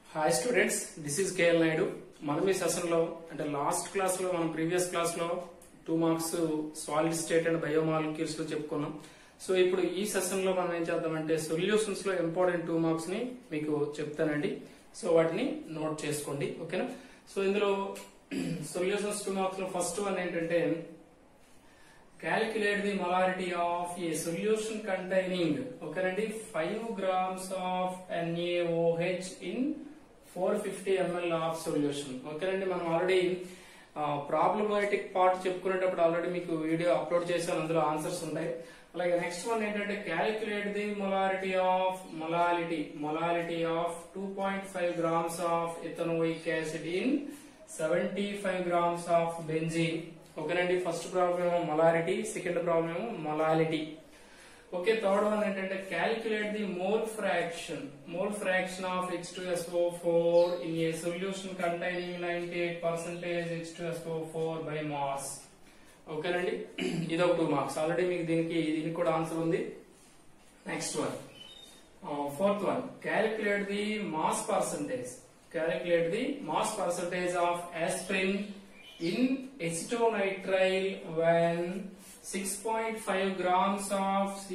Hi students this is KL Naidu మనం ఈ session లో అంటే లాస్ట్ క్లాస్ లో మనం ప్రీవియస్ క్లాస్ లో two marks solid state and biomolecules లో చెప్పుకున్నాం సో ఇప్పుడు ఈ సెషన్ లో మనం ఏం చేద్దామంటే సొల్యూషన్స్ లో ఇంపార్టెంట్ టూ మార్క్స్ ని మీకు చెప్తానండి సో వాటిని నోట్ చేసుకోండి ఓకేనా సో ఇందులో సొల్యూషన్స్ టూ మార్క్స్ లో ఫస్ట్ వన్ ఏంటంటే calculate the molarity of a solution containing ఓకేనండి 5 grams of NaOH in 450 ml of solution ఓకేనండి మనం ఆల్రెడీ ప్రాబ్లమాటిక్ పార్ట్ చెప్పుకునేటప్పుడు ఆల్రెడీ మీకు వీడియో అప్లోడ్ చేశాను అందులో ఆన్సర్స్ ఉంటాయి అలాగే నెక్స్ట్ వన్ ఏంటంటే calculate the molarity of molality molality of two point five grams of ethanoic acid in seventy five grams of benzene ఓకేనండి ఫస్ట్ ప్రాబ్లం ఏమో molarity second problem ఏమో molality okay third one ఏంటంటే calculate the mole fraction mole fraction of H two SO four in a solution containing ninety eight percentage H two SO four by mass ఓకేనండి ఇది ఒక two marks already మీకు దీనికి దీనికి కూడా answer ఉంది next one fourth one calculate the mass percentage calculate the mass percentage of aspirin in acetonitrile when 6.5 grams of C,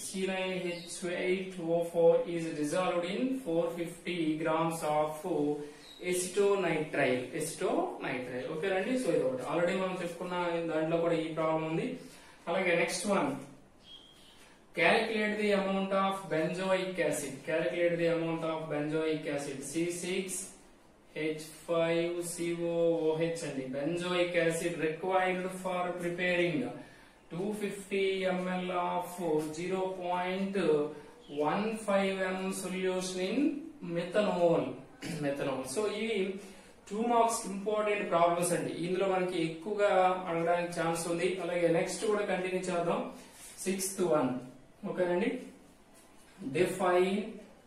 C9H8O4 is dissolved in 450 grams of acetonitrile acetonitrile ఓకేనండి so ఇది ఒకటి already మనం చెప్పుకున్న దాంట్లో కూడా ఈ problem ఉంది అలాగే next one calculate the amount of benzoic acid calculate the amount of benzoic acid C6H5COOH అండి benzoic acid required for preparing 250 ml of 0.15 m solution in methanol methanol so ఇవి టూ మార్క్స్ ఇంపార్టెంట్ ప్రాబ్లమ్స్ అండి ఇందులో మనకి ఎక్కువగా అడగడానికి chance ఉంది అలాగే next కూడా కంటిన్యూ చేద్దాం సిక్స్త్ వన్ ఓకేనండి define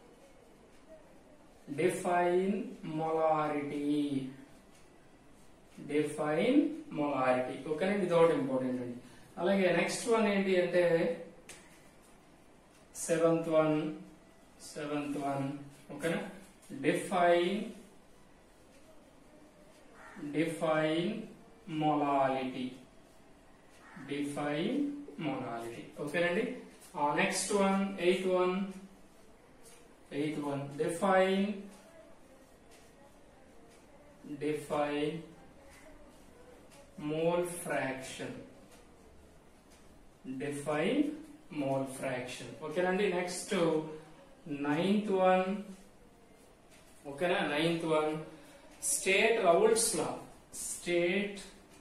define molarity define molarity ఓకేనండి ఇది ఒకటి ఇంపార్టెంట్ అండి అలాగే నెక్స్ట్ వన్ ఏంటి అంటే సెవెంత్ వన్ సెవెంత్ వన్ ఓకేనా define define molality define molality ఓకేనండి next one eighth one eighth one define define mole fraction define mole fraction ఓకేనండి నెక్స్ట్ నైన్త్ వన్ ఓకేనా ninth one state Raoult's law state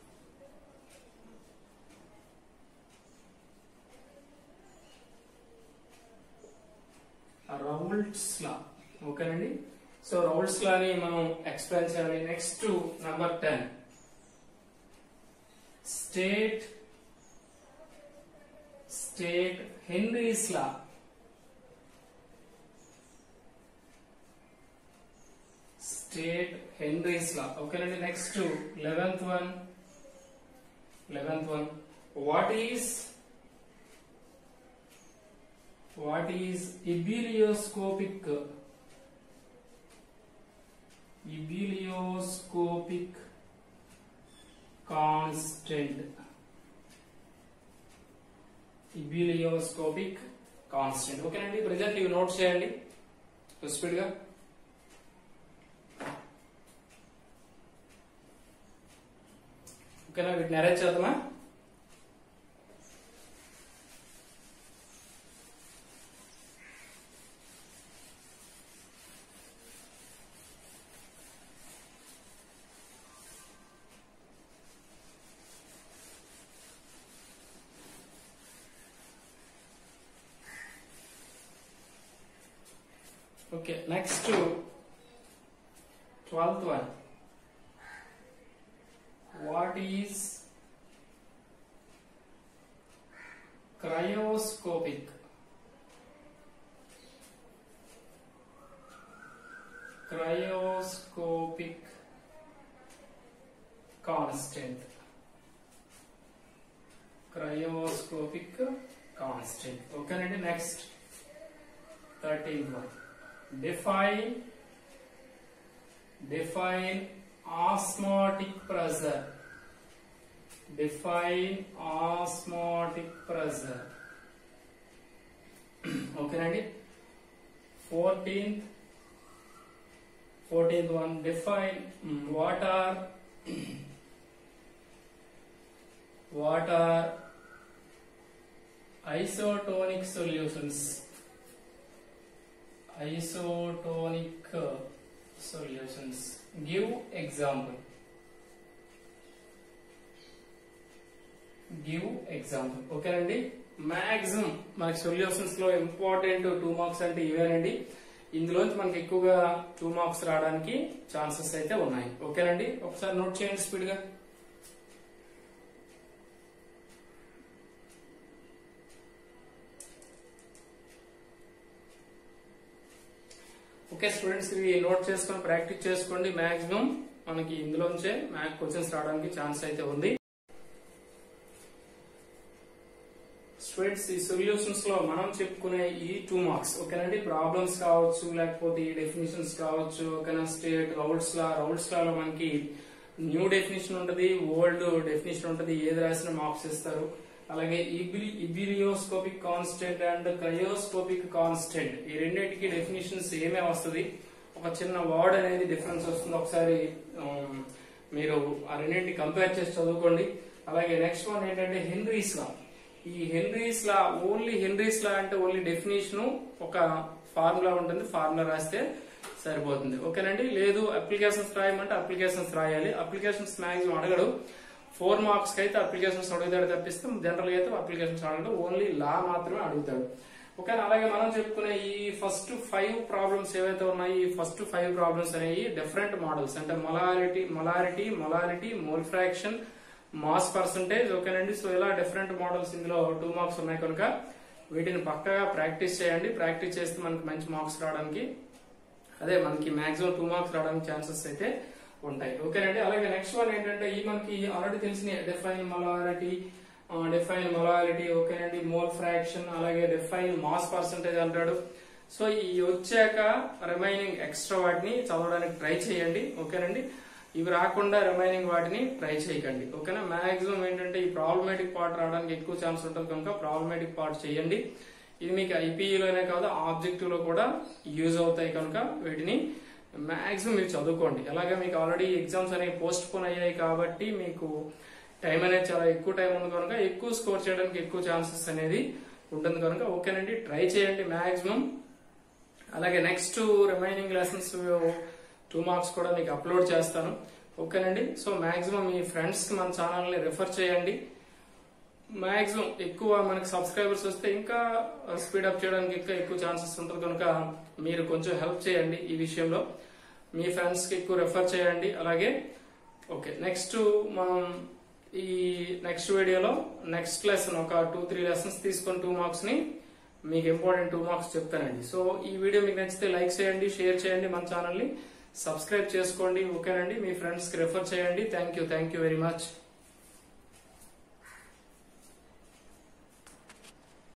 Raoult's law ఓకేనండి so Raoult's లాని మనం explain చేయాలి next number ten state state Henry's law state Henry's law ఓకేనండి next eleventh one eleventh one what is what is ebullioscopic ebullioscopic constant ebullioscopic constant ఓకేనండి present ఇవి note చేయండి speed గా ఓకేనా వీటిని అరేంజ్ చేద్దామా Okay, next to 12th one. What is cryoscopic? Cryoscopic constant. Cryoscopic constant. Okay, next 13th one. define define osmotic pressure define osmotic pressure ఓకేనండి fourteenth fourteenth one define what are what are isotonic solutions isotonic uh, solutions give example give example ఓకేనండి maximum మనకి solutions లో important two marks అంటే ఇవేనండి ఇందులోంచి మనకి ఎక్కువగా two marks రావడానికి ఛాన్సెస్ అయితే ఉన్నాయి ఓకేనండి ఒకసారి నోట్ చేయండి స్పీడ్ గా ఓకే స్టూడెంట్స్ ఇవి నోట్ చేసుకొని ప్రాక్టీస్ చేసుకోండి మాక్సిమం మనకి ఇందులోంచే మ్యాథ్ క్వశ్చన్స్ రావడానికి ఛాన్స్ అయితే ఉంది స్టూడెంట్స్ ఈ సొల్యూషన్స్ లో మనం చెప్పుకునే ఈ టూ మార్క్స్ ఓకేనండి ప్రాబ్లమ్స్ కావచ్చు లేకపోతే ఈ డెఫినేషన్స్ కావచ్చు ఓకేనా state Raoult's law Raoult's law లో మనకి న్యూ డెఫినేషన్ ఉంటది ఓల్డ్ డెఫినేషన్ ఉంటది ఏది రాసిన మార్క్స్ ఇస్తారు అలాగే ebullioscopic constant and cryoscopic constant ఈ రెండింటికి డెఫినేషన్స్ ఏమే వస్తుంది ఒక చిన్న వర్డ్ అనేది డిఫరెన్స్ వస్తుంది ఒకసారి um, మీరు ఆ రెండింటిని కంపేర్ చేసి చదువుకోండి అలాగే నెక్స్ట్ వన్ ఏంటంటే హెన్రీస్ లా ఈ Henry's law only Henry's law అంటే ఓన్లీ డెఫినేషన్ ఒక ఫార్ములా ఉంటుంది ఫార్ములా రాస్తే సరిపోతుంది ఓకేనండి లేదు అప్లికేషన్స్ రాయమంటే అప్లికేషన్స్ రాయాలి అప్లికేషన్స్ మాక్సిమం అడగడు ఫోర్ మార్క్స్ కి అయితే అప్లికేషన్స్ అడుగుతాడు తప్పిస్తే జనరల్ గా అయితే అప్లికేషన్స్ అడగడు ఓన్లీ లా మాత్రమే అడుగుతాడు ఓకే అలాగే మనం చెప్పుకునే ఈ ఫస్ట్ ఫైవ్ ప్రాబ్లమ్స్ ఏవైతే ఉన్నాయి ఈ ఫస్ట్ ఫైవ్ ప్రాబ్లమ్స్ అనేవి డిఫరెంట్ మోడల్స్ అంటే molarity molarity molarity mole fraction mass percentage ఓకేనండి సో ఇలా డిఫరెంట్ మోడల్స్ ఇందులో టూ మార్క్స్ ఉన్నాయి కనుక వీటిని పక్కగా ప్రాక్టీస్ చేయండి ప్రాక్టీస్ చేస్తే మనకి మంచి మార్క్స్ రావడానికి అదే మనకి మాక్సిమం టూ మార్క్స్ రావడానికి ఛాన్సెస్ అయితే ఉంటాయి ఓకేనండి అలాగే నెక్స్ట్ వన్ ఏంటంటే ఈ మనకి ఆల్రెడీ తెలిసిన డిఫైన్ మొలారిటీ డిఫైన్ మొలారిటీ ఓకేనండి మోల్ ఫ్రాక్షన్ అలాగే డిఫైన్ మాస్ పర్సంటేజ్ అంటాడు సో ఈ వచ్చాక రిమైనింగ్ ఎక్స్ట్రా వాటిని చదవడానికి ట్రై చేయండి ఓకేనండి ఇవి రాకుండా రిమైనింగ్ వాటిని ట్రై చేయకండి ఓకేనా మాక్సిమం ఏంటంటే ఈ ప్రాబ్లమేటిక్ పార్ట్ రావడానికి ఎక్కువ ఛాన్స్ ఉంటుంది కనుక ప్రాబ్లమేటిక్ పార్ట్ చేయండి ఇది మీకు ఐపీఈలోనే కాదు ఆబ్జెక్టివ్ లో కూడా యూజ్ అవుతాయి కనుక వీటిని మాక్సిమం మీరు చదువుకోండి అలాగే మీకు ఆల్రెడీ ఎగ్జామ్స్ అనేవి పోస్ట్ పోన్ అయ్యాయి కాబట్టి మీకు టైం అనేది చాలా ఎక్కువ టైం ఉంది కనుక ఎక్కువ స్కోర్ చేయడానికి ఎక్కువ ఛాన్సెస్ అనేది ఉంటుంది కనుక ఓకేనండి ట్రై చేయండి మాక్సిమం అలాగే next remaining lessons two marks కూడా మీకు అప్లోడ్ చేస్తాను ఓకేనండి సో మాక్సిమం మీ ఫ్రెండ్స్ కి మన ఛానల్ ని రిఫర్ చేయండి మాక్సిమం ఎక్కువ మనకి సబ్స్క్రైబర్స్ వస్తే ఇంకా స్పీడ్ అప్ చేయడానికి ఇంకా ఎక్కువ ఛాన్సెస్ ఉంటుంది కనుక మీరు కొంచెం హెల్ప్ చేయండి ఈ విషయంలో మీ ఫ్రెండ్స్ కి ఎక్కువ రెఫర్ చేయండి అలాగే ఓకే నెక్స్ట్ మనం ఈ నెక్స్ట్ వీడియోలో నెక్స్ట్ లెసన్ ఒక టూ త్రీ లెసన్స్ తీసుకొని టూ మార్క్స్ ని మీకు ఇంపార్టెంట్ టూ మార్క్స్ చెప్తానండి సో ఈ వీడియో మీకు నచ్చితే లైక్ చేయండి షేర్ చేయండి మన ఛానల్ ని సబ్స్క్రైబ్ చేసుకోండి ఓకేనండి మీ ఫ్రెండ్స్ కి రెఫర్ చేయండి thank you thank you very much